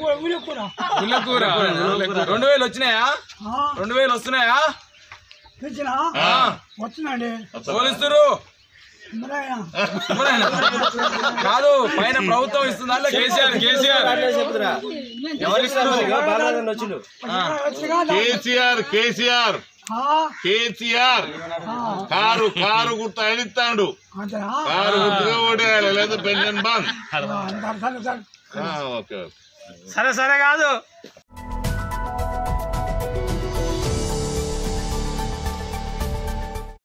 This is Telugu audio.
ఊరెక్కురా ఉల్లకూర రెండు వేలు వచ్చినాయా రెండు వేలు వస్తున్నాయా తెచ్చినా ఆ, వస్తున్నాండి పోలిస్తురు మరి ఆయన ఎవరైనా? కాదు పైన ప్రభుత్వం ఇస్తుందా కేసీఆర్ కేసీఆర్ ఎవరిస్తారు వచ్చినా కేసీఆర్ కేసీఆర్ కేసీఆర్ కారు కారు గుర్తు ఆయన ఇస్తాడు అంతేనా కారు గుర్తుగా ఓడేయాలి లేదా పెన్షన్ బంద్ అంత అర్థాలు సార్ ఆ, ఓకే ఓకే సరే సరే కాదు